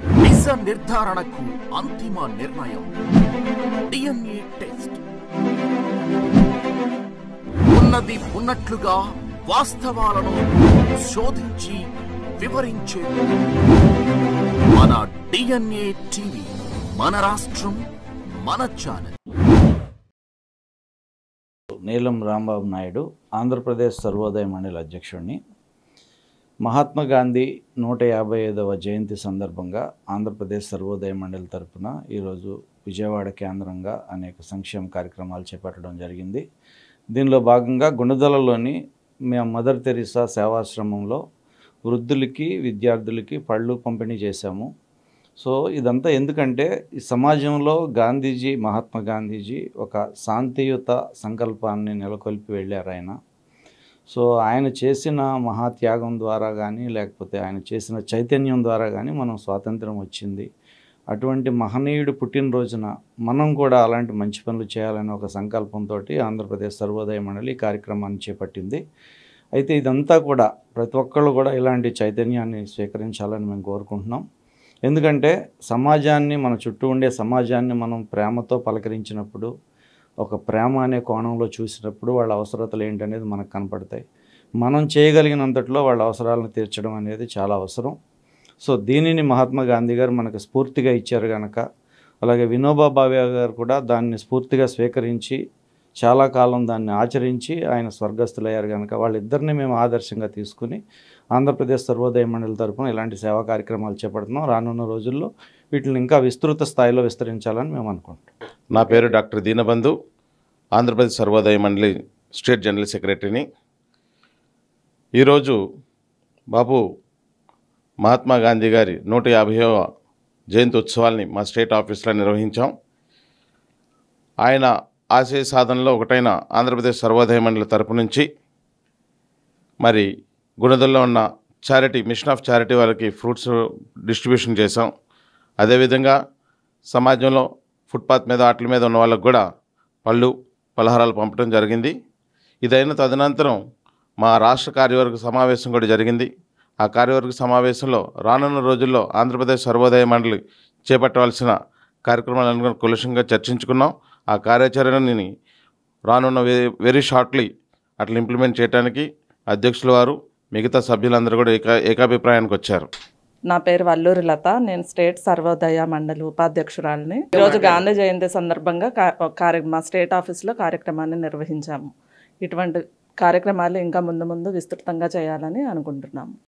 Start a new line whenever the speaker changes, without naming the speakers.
నిజ నిర్ధారణకు అంతిమ నిర్ణయం డిఎన్ఏ టెస్ట్ ఉన్నది ఉన్నట్లుగా వాస్తవాలను శోధించి వివరించే మన డిఎన్ఏ టీవీ మన రాష్ట్రం మన ఛానల్
నీలం రాంబాబు నాయుడు ఆంధ్రప్రదేశ్ సర్వోదయ మండలి అధ్యక్షుడిని మహాత్మా గాంధీ నూట యాభై ఐదవ జయంతి సందర్భంగా ఆంధ్రప్రదేశ్ సర్వోదయ మండలి తరపున ఈరోజు విజయవాడ కేంద్రంగా అనేక సంక్షేమ కార్యక్రమాలు చేపట్టడం జరిగింది దీనిలో భాగంగా గుణదలలోని మేము మదర్ తెరీసా సేవాశ్రమంలో వృద్ధులకి విద్యార్థులకి పళ్ళు పంపిణీ చేశాము సో ఇదంతా ఎందుకంటే ఈ సమాజంలో గాంధీజీ మహాత్మా గాంధీజీ ఒక శాంతియుత సంకల్పాన్ని నెలకొల్పి వెళ్ళారు ఆయన సో ఆయన చేసిన మహాత్యాగం ద్వారా కానీ లేకపోతే ఆయన చేసిన చైతన్యం ద్వారా కానీ మనం స్వాతంత్రం వచ్చింది అటువంటి మహనీయుడు పుట్టినరోజున మనం కూడా అలాంటి మంచి పనులు చేయాలనే ఒక సంకల్పంతో ఆంధ్రప్రదేశ్ సర్వోదయ మండలి ఈ కార్యక్రమాన్ని చేపట్టింది అయితే ఇదంతా కూడా ప్రతి ఒక్కళ్ళు కూడా ఇలాంటి చైతన్యాన్ని స్వీకరించాలని మేము కోరుకుంటున్నాం ఎందుకంటే సమాజాన్ని మన చుట్టూ ఉండే సమాజాన్ని మనం ప్రేమతో పలకరించినప్పుడు ఒక ప్రేమ అనే కోణంలో చూసినప్పుడు వాళ్ళ అవసరతలు ఏంటనేది మనకు కనపడతాయి మనం చేయగలిగినంతట్లో వాళ్ళ అవసరాలను తీర్చడం అనేది చాలా అవసరం సో దీనిని మహాత్మా గాంధీ గారు మనకు స్ఫూర్తిగా ఇచ్చారు కనుక అలాగే వినోబా భావే గారు కూడా దాన్ని స్ఫూర్తిగా స్వీకరించి చాలా కాలం దాన్ని ఆచరించి ఆయన స్వర్గస్థులయ్యారు కనుక వాళ్ళిద్దరిని మేము ఆదర్శంగా తీసుకుని ఆంధ్రప్రదేశ్ సర్వోదయ మండలి తరపున ఇలాంటి సేవా కార్యక్రమాలు చేపడుతున్నాం రానున్న రోజుల్లో వీటిని ఇంకా విస్తృత స్థాయిలో విస్తరించాలని మేము అనుకుంటున్నాం
నా పేరు డాక్టర్ దీనబంధు ఆంధ్రప్రదేశ్ సర్వోదయ మండలి స్టేట్ జనరల్ సెక్రటరీని ఈరోజు బాబు మహాత్మా గాంధీ గారి నూట యాభైవ జయంతి ఉత్సవాల్ని మా స్టేట్ ఆఫీస్లో నిర్వహించాం ఆయన ఆశయ సాధనలో ఒకటైన ఆంధ్రప్రదేశ్ సర్వోదయ మండలి తరపు నుంచి మరి గుణదల్లో ఉన్న చారిటీ మిషన్ ఆఫ్ చారిటీ వాళ్ళకి ఫ్రూట్స్ డిస్ట్రిబ్యూషన్ చేసాం అదేవిధంగా సమాజంలో ఫుట్పాత్ మీద ఆటల మీద ఉన్న వాళ్ళకు కూడా పళ్ళు పలహారాలు పంపడం జరిగింది ఇదైన తదనంతరం మా రాష్ట్ర కార్యవర్గ సమావేశం కూడా జరిగింది ఆ కార్యవర్గ సమావేశంలో రానున్న రోజుల్లో ఆంధ్రప్రదేశ్ సర్వోదయ మండలి చేపట్టవలసిన కార్యక్రమాలను కూడా కులషంగా చర్చించుకున్నాం ఆ కార్యాచరణని రానున్న వె- వెరీ షార్ట్లీ అట్లా ఇంప్లిమెంట్ చేయడానికి అధ్యక్షుల వారు మిగతా సభ్యులందరూ కూడా ఏకా ఏకాభిప్రాయానికి వచ్చారు
నా పేరు వల్లూరి లత నేను స్టేట్ సర్వోదయ మండలి ఉపాధ్యక్షురాలిని ఈరోజు గాంధీ జయంతి సందర్భంగా కా- కార్య మా స్టేట్ ఆఫీస్లో కార్యక్రమాన్ని నిర్వహించాము ఇటువంటి కార్యక్రమాలు ఇంకా ముందు ముందు విస్తృతంగా చేయాలని అనుకుంటున్నాము